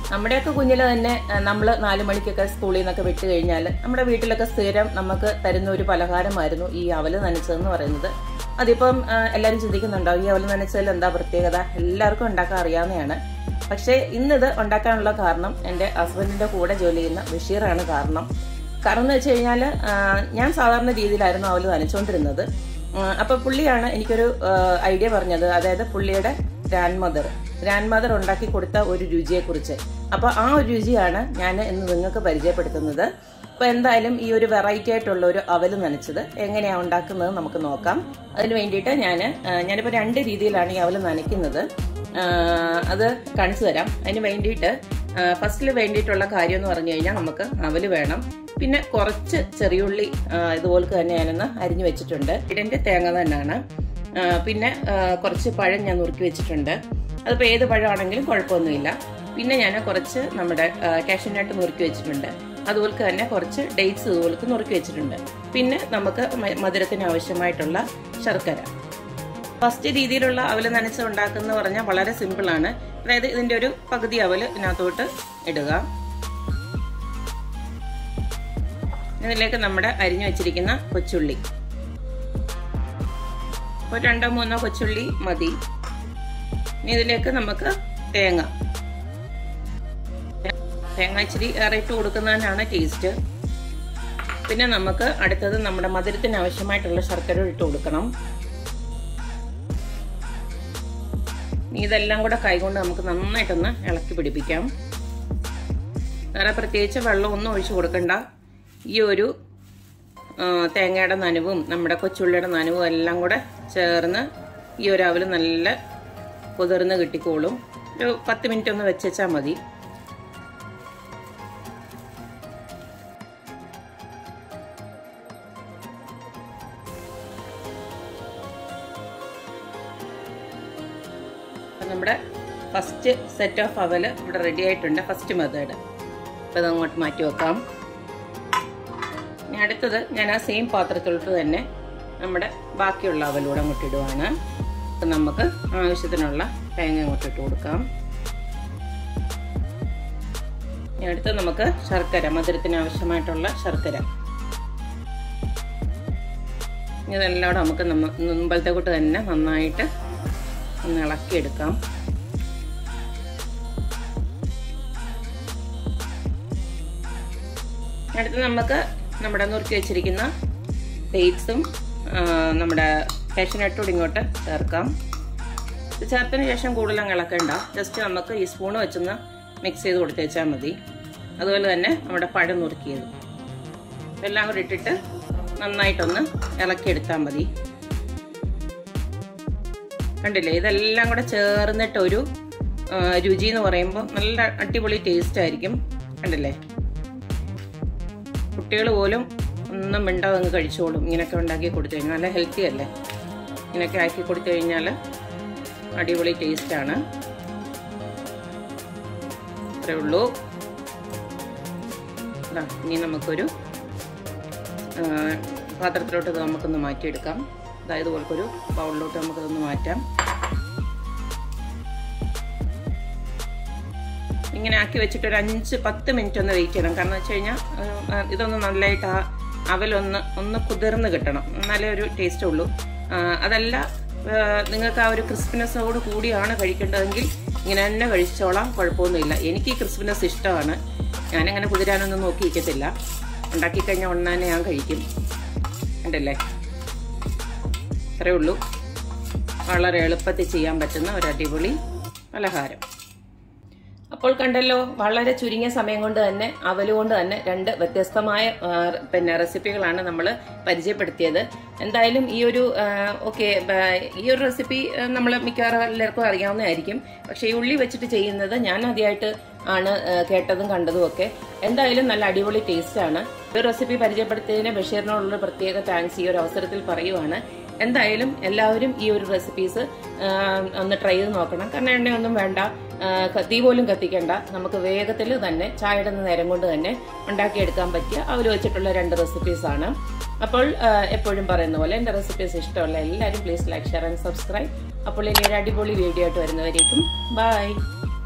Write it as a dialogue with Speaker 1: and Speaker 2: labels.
Speaker 1: നമ്മുടെയൊക്കെ കുഞ്ഞിലെ തന്നെ നമ്മൾ നാലു മണിക്കൊക്കെ സ്കൂളിൽ നിന്നൊക്കെ വിട്ട് കഴിഞ്ഞാൽ നമ്മുടെ വീട്ടിലൊക്കെ സ്ഥിരം നമുക്ക് തരുന്ന ഒരു പലഹാരമായിരുന്നു ഈ അവല് നനച്ചതെന്ന് പറയുന്നത് അതിപ്പം ആ, എല്ലാവരും ചിന്തിക്കുന്നുണ്ടാവും ഈ അവല് നനച്ചതിൽ എന്താ പ്രത്യേകത എല്ലാവർക്കും ഉണ്ടാക്കാൻ അറിയാവുന്നതാണ് പക്ഷേ ഇന്നിത് ഉണ്ടാക്കാനുള്ള കാരണം എൻ്റെ ഹസ്ബൻഡിന്റെ കൂടെ ജോലി ചെയ്യുന്ന ബഷീറാണ് കാരണം കാരണം എന്ന് വെച്ച് കഴിഞ്ഞാൽ ഞാൻ സാധാരണ രീതിയിലായിരുന്നു അവല് നനച്ചുകൊണ്ടിരുന്നത് ആ, അപ്പൊ പുള്ളിയാണ് എനിക്കൊരു ഐഡിയ പറഞ്ഞത് അതായത് പുള്ളിയുടെ ഗ്രാൻഡ് മദർ ഗ്രാൻഡ് മദർ ഉണ്ടാക്കി കൊടുത്ത ഒരു രുചിയെ കുറിച്ച് അപ്പൊ ആ ഒരു രുചിയാണ് ഞാൻ ഇന്ന് നിങ്ങൾക്ക് പരിചയപ്പെടുത്തുന്നത് അപ്പൊ എന്തായാലും ഈ ഒരു വെറൈറ്റി ആയിട്ടുള്ള ഒരു അവല് നനച്ചത് എങ്ങനെയാണ് ഉണ്ടാക്കുന്നത് നമുക്ക് നോക്കാം അതിന് വേണ്ടിയിട്ട് ഞാൻ ഞാനിപ്പോൾ രണ്ട് രീതിയിലാണ് ഈ അവല് നനയ്ക്കുന്നത് ആ, അത് കാണിച്ചു തരാം അതിന് വേണ്ടിയിട്ട് ഫസ്റ്റിൽ വേണ്ടിയിട്ടുള്ള കാര്യം എന്ന് പറഞ്ഞു കഴിഞ്ഞാൽ നമുക്ക് അവല് വേണം പിന്നെ കുറച്ച് ചെറിയുള്ളി ആ, ഇതുപോലെ തന്നെ ഞാനൊന്ന് അരിഞ്ഞു വെച്ചിട്ടുണ്ട് ഇതിൻ്റെ തേങ്ങ തന്നെയാണ് ആ, പിന്നെ ആ, കുറച്ച് പഴം ഞാൻ നുറുക്കി വെച്ചിട്ടുണ്ട് അതിപ്പോൾ ഏത് പഴമാണെങ്കിലും കുഴപ്പമൊന്നുമില്ല പിന്നെ ഞാൻ കുറച്ച് നമ്മുടെ കാഷ്യനട്ട് നുറുക്കി വെച്ചിട്ടുണ്ട് അതുപോലെ തന്നെ കുറച്ച് ഡേറ്റ്സ് ഇതുപോലെ നുറുക്കി വെച്ചിട്ടുണ്ട് പിന്നെ നമുക്ക് മ- മധുരത്തിന് ആവശ്യമായിട്ടുള്ള ശർക്കര ഫസ്റ്റ് രീതിയിലുള്ള അവല് നനച്ച് ഉണ്ടാക്കുന്ന പറഞ്ഞാൽ വളരെ സിമ്പിളാണ് അതായത് ഇതിന്റെ ഒരു പകുതി അവല് ഇതിനകത്തോട്ട് ഇടുക ഇതിലേക്ക് നമ്മുടെ അരിഞ്ഞു വെച്ചിരിക്കുന്ന കൊച്ചുള്ളി ഒരു രണ്ടോ മൂന്നോ കൊച്ചുള്ളി മതി ഇനി ഇതിലേക്ക് നമുക്ക് തേങ്ങ തേങ്ങ ഇച്ചിരി ഏറെ ഇട്ട് കൊടുക്കുന്നതിനാണ് ടേസ്റ്റ് പിന്നെ നമുക്ക് അടുത്തത് നമ്മുടെ മധുരത്തിന് ആവശ്യമായിട്ടുള്ള ശർക്കര ഇട്ട് കൊടുക്കണം ഇനി ഇതെല്ലാം കൂടെ കൈകൊണ്ട് നമുക്ക് നന്നായിട്ടൊന്ന് ഇളക്കി പിടിപ്പിക്കാം വേറെ പ്രത്യേകിച്ച് വെള്ളം ഒന്നും ഒഴിച്ചു കൊടുക്കണ്ട ഈ ഒരു ആ, തേങ്ങയുടെ നനവും നമ്മുടെ കൊച്ചുള്ളിയുടെ നനവും എല്ലാം കൂടെ ചേർന്ന് ഈ ഒരു അവല് നല്ല കുതിർന്ന് കിട്ടിക്കോളും ഒരു പത്ത് മിനിറ്റ് ഒന്ന് വെച്ചാൽ മതി അപ്പം നമ്മുടെ ഫസ്റ്റ് സെറ്റ് ഓഫ് അവല് ഇവിടെ റെഡി ആയിട്ടുണ്ട് ഫസ്റ്റ് മെത്തേഡ് അപ്പോൾ ഇത് അങ്ങോട്ട് മാറ്റി വെക്കാം ഇനി അടുത്തത് ഞാൻ ആ സെയിം പാത്രത്തിലോട്ട് തന്നെ നമ്മുടെ ബാക്കിയുള്ള അവലൂടെ അങ്ങോട്ട് ഇടുവാണ് അപ്പം നമുക്ക് ആവശ്യത്തിനുള്ള തേങ്ങ അങ്ങോട്ട് ഇട്ട് കൊടുക്കാം ഇനി അടുത്ത് നമുക്ക് ശർക്കര മധുരത്തിന് ആവശ്യമായിട്ടുള്ള ശർക്കര ഇനി ഇതെല്ലാം കൂടെ നമുക്ക് നമ്മ മുമ്പലത്തെ കൂട്ട് തന്നെ നന്നായിട്ട് ഒന്ന് ഇളക്കിയെടുക്കാം അടുത്ത് നമുക്ക് നമ്മുടെ നുറുക്കി വെച്ചിരിക്കുന്ന ഡേറ്റ്സും നമ്മുടെ കാഷ്യനട്ടോട് ഇങ്ങോട്ട് ചേർക്കാം ഇത് ചേർത്തതിന് ശേഷം കൂടുതലും ഇളക്കണ്ട ജസ്റ്റ് നമുക്ക് ഈ സ്പൂൺ വെച്ചൊന്ന് മിക്സ് ചെയ്ത് കൊടുത്തേച്ചാൽ മതി അതുപോലെ തന്നെ നമ്മുടെ പഴം നുറുക്കിയത് ഇതെല്ലാം കൂടി ഇട്ടിട്ട് നന്നായിട്ടൊന്ന് ഇളക്കിയെടുത്താൽ മതി കണ്ടില്ലേ ഇതെല്ലാം കൂടെ ചേർന്നിട്ട് ഒരു ആ, രുചി എന്ന് പറയുമ്പോൾ നല്ല അടിപൊളി ടേസ്റ്റ് ആയിരിക്കും കണ്ടില്ലേ കുട്ടികൾ പോലും ഒന്നും മിണ്ടാതെ അങ്ങ് കഴിച്ചോളും ഇങ്ങനെയൊക്കെ ഉണ്ടാക്കി കൊടുത്തു കഴിഞ്ഞാൽ നല്ല ഹെൽത്തി അല്ലേ ഇങ്ങനെയൊക്കെ ആക്കി കൊടുത്തു കഴിഞ്ഞാൽ അടിപൊളി ടേസ്റ്റാണ് അത്രേ ഉള്ളൂ ദാ, ഇനി നമുക്കൊരു ആ, പാത്രത്തിലോട്ട് ഇത് നമുക്കൊന്ന് മാറ്റിയെടുക്കാം അതായത് പോലൊരു ബൗളിലോട്ട് നമുക്കതൊന്ന് മാറ്റാം ഇങ്ങനെ ആക്കി വെച്ചിട്ട് ഒരു അഞ്ച് പത്ത് മിനിറ്റ് ഒന്ന് വെയിറ്റ് ചെയ്യണം കാരണം വെച്ച് കഴിഞ്ഞാൽ ഇതൊന്ന് നല്ലതായിട്ട് ആ അവലൊന്ന് ഒന്ന് കുതിർന്ന് കിട്ടണം എന്നാലേ ഒരു ടേസ്റ്റ് ഉള്ളൂ ആ, അതല്ല ആ, നിങ്ങൾക്ക് ആ ഒരു ക്രിസ്പിനെസ്സോട് കൂടിയാണ് കഴിക്കേണ്ടതെങ്കിൽ ഇങ്ങനെ തന്നെ കഴിച്ചോളാം കുഴപ്പമൊന്നുമില്ല എനിക്ക് ഈ ക്രിസ്പിനെസ് ഇഷ്ടമാണ് ഞാനങ്ങനെ കുതിരാനൊന്നും നോക്കി ഇരിക്കത്തില്ല ഉണ്ടാക്കി കഴിഞ്ഞാൽ ഉണ്ണാനെ ഞാൻ കഴിക്കും ഉണ്ടല്ലേ അത്രേ ഉള്ളൂ വളരെ എളുപ്പത്തിൽ ചെയ്യാൻ പറ്റുന്ന ഒരു അടിപൊളി പലഹാരം അപ്പോൾ കണ്ടല്ലോ വളരെ ചുരുങ്ങിയ സമയം കൊണ്ട് തന്നെ അവല് കൊണ്ട് തന്നെ രണ്ട് വ്യത്യസ്തമായ ആ, പിന്നെ റെസിപ്പികളാണ് നമ്മൾ പരിചയപ്പെടുത്തിയത് എന്തായാലും ഈ ഒരു ഓക്കെ ഈ ഒരു റെസിപ്പി നമ്മൾ മിക്കവാറും എല്ലാവർക്കും അറിയാവുന്നതായിരിക്കും പക്ഷേ ഈ ഉള്ളി വെച്ചിട്ട് ചെയ്യുന്നത് ഞാൻ ആദ്യമായിട്ട് ആണ് ആ, കേട്ടതും കണ്ടതും ഒക്കെ എന്തായാലും നല്ല അടിപൊളി ടേസ്റ്റ് ആണ് ഈ റെസിപ്പി പരിചയപ്പെടുത്തിയതിന് ബഷീറിനോടുള്ള പ്രത്യേക താങ്ക്സ് ഈ ഒരു അവസരത്തിൽ പറയുവാണ് എന്തായാലും എല്ലാവരും ഈ ഒരു റെസിപ്പീസ് ഒന്ന് ട്രൈ ചെയ്ത് നോക്കണം കാരണം എണ്ണയൊന്നും വേണ്ട ആ, ക- തീ പോലും കത്തിക്കണ്ട നമുക്ക് വേഗത്തിൽ തന്നെ ചായയുടെ നേരം കൊണ്ട് തന്നെ ഉണ്ടാക്കിയെടുക്കാൻ പറ്റിയ അവർ വെച്ചിട്ടുള്ള രണ്ട് റെസിപ്പീസാണ് അപ്പോൾ ആ, എപ്പോഴും പറയുന്ന പോലെ എൻ്റെ റെസിപ്പീസ് ഇഷ്ടമുള്ള എല്ലാവരും please like share and subscribe അപ്പോൾ ഇനി ഒരു അടിപൊളി വീഡിയോ ആയിട്ട് വരുന്നവരേക്കും ബൈ